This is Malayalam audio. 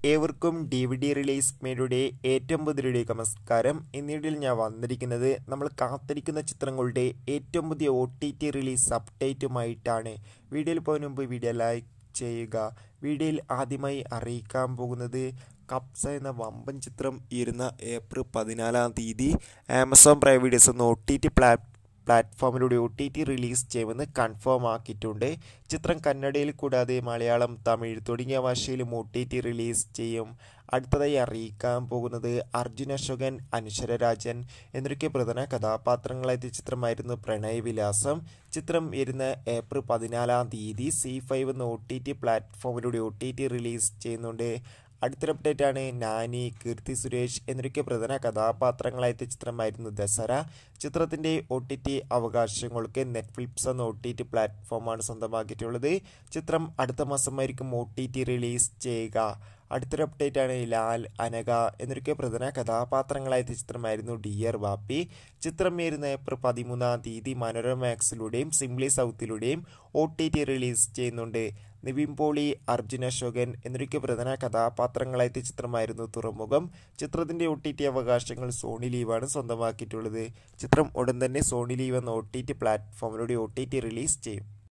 ഏവർക്കും ഡി വി ഡി റിലീസ് മേയുടെ ഏറ്റവും പുതിയ നമസ്കാരം ഇന്നിടയിൽ ഞാൻ വന്നിരിക്കുന്നത് നമ്മൾ കാത്തിരിക്കുന്ന ചിത്രങ്ങളുടെ ഏറ്റവും പുതിയ ഒ ടി ടി റിലീസ് അപ്ഡേറ്റുമായിട്ടാണ് വീഡിയോയിൽ പോകുന്ന മുമ്പ് വീഡിയോ ലൈക്ക് ചെയ്യുക വീഡിയോയിൽ ആദ്യമായി അറിയിക്കാൻ പോകുന്നത് കപ്സ എന്ന വമ്പൻ ചിത്രം ഇരുന്ന ഏപ്രിൽ പതിനാലാം തീയതി ആമസോൺ പ്രൈം വീഡിയോസ് എന്ന ഒ ടി ടി പ്ലാറ്റ് പ്ലാറ്റ്ഫോമിലൂടെ ഒ ടി ടി റിലീസ് ചെയ്യുമെന്ന് കൺഫേം ആക്കിയിട്ടുണ്ട് ചിത്രം കന്നഡയിൽ കൂടാതെ മലയാളം തമിഴ് തുടങ്ങിയ ഭാഷയിലും ഒ ടി ടി റിലീസ് ചെയ്യും അടുത്തതായി അറിയിക്കാൻ പോകുന്നത് അർജുൻ അശോകൻ അനശ്വര രാജൻ എന്നൊക്കെ പ്രധാന കഥാപാത്രങ്ങളായ ചിത്രമായിരുന്നു പ്രണയവിലാസം ചിത്രം വരുന്ന ഏപ്രിൽ പതിനാലാം തീയതി സി ഫൈവ് എന്ന ഒ ടി ടി പ്ലാറ്റ്ഫോമിലൂടെ ഒ ടി ടി റിലീസ് ചെയ്യുന്നുണ്ട് അടുത്തൊരു അപ്ഡേറ്റ് ആണ് നാനി കീർത്തി സുരേഷ് എന്നൊക്കെ പ്രധാന കഥാപാത്രങ്ങളായ ചിത്രമായിരുന്നു ദസറ ചിത്രത്തിൻ്റെ ഒ ടി ടി അവകാശങ്ങൾക്ക് നെറ്റ്ഫ്ലിക്സ് എന്ന ഒ ടി ടി പ്ലാറ്റ്ഫോമാണ് സ്വന്തമാക്കിയിട്ടുള്ളത് ചിത്രം അടുത്ത മാസമായിരിക്കും ഒ ടി ടി റിലീസ് ചെയ്യുക അടുത്തൊരു അപ്ഡേറ്റ് ആണ് ലാൽ അനഘ എന്നൊക്കെ പ്രധാന കഥാപാത്രങ്ങളായ ചിത്രമായിരുന്നു ഡിയർ ബാപ്പി ചിത്രം വരുന്ന ഏപ്രിൽ പതിമൂന്നാം തീയതി മനോരമ മാക്സിലൂടെയും സിംപ്ലി സൗത്തിലൂടെയും ഒ ടി ടി റിലീസ് ചെയ്യുന്നുണ്ട് നിവിൻ പോളി അർജുൻ അശോകൻ എന്നൊക്കെ പ്രധാന കഥാപാത്രങ്ങളായ ചിത്രമായിരുന്നു തുറമുഖം ചിത്രത്തിൻ്റെ ഒ ടി ടി അവകാശങ്ങൾ സോണി ലീവാണ് സ്വന്തമാക്കിയിട്ടുള്ളത് ചിത്രം ഉടൻ തന്നെ സോണി ലീവ് എന്ന ഒ ടി ടി പ്ലാറ്റ്ഫോമിലൂടെ ഒ ടി ടി റിലീസ് ചെയ്യും